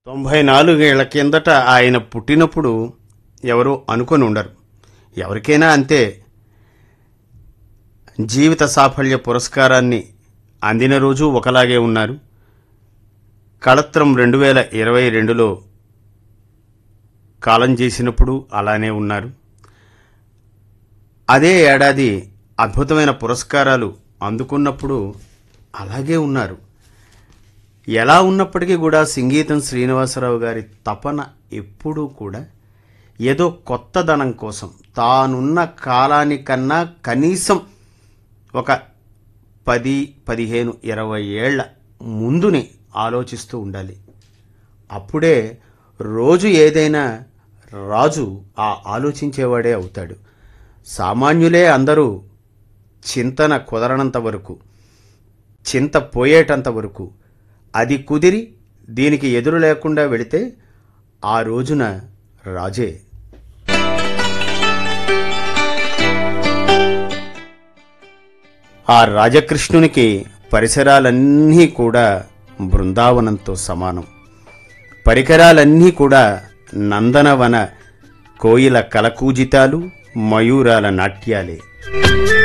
తొంభై నాలుగేళ్ల కిందట ఆయన పుట్టినప్పుడు ఎవరూ అనుకొని ఉండరు ఎవరికైనా అంతే జీవిత సాఫల్య పురస్కారాన్ని అందిన రోజు ఒకలాగే ఉన్నారు కళత్రం రెండు వేల ఇరవై రెండులో కాలం చేసినప్పుడు అలానే ఉన్నారు అదే ఏడాది అద్భుతమైన పురస్కారాలు అందుకున్నప్పుడు అలాగే ఉన్నారు ఎలా ఉన్నప్పటికీ కూడా సంగీతం శ్రీనివాసరావు గారి తపన ఎప్పుడూ కూడా ఏదో కొత్తదనం కోసం తానున్న కాలానికన్నా కనీసం ఒక పది పదిహేను ఇరవై ఏళ్ల ముందుని ఆలోచిస్తూ ఉండాలి అప్పుడే రోజు ఏదైనా రాజు ఆ ఆలోచించేవాడే అవుతాడు సామాన్యులే అందరూ చింతన కుదరనంత వరకు చింత పోయేటంత వరకు అది కుదిరి దీనికి ఎదురు లేకుండా వెళితే ఆ రోజున రాజే ఆ రాజకృష్ణునికి పరిసరాలన్నీ కూడా బృందావనంతో సమానం పరికరాలన్నీ కూడా నందనవన కోయిల కలకూజితాలు మయూరాల నాట్యాలే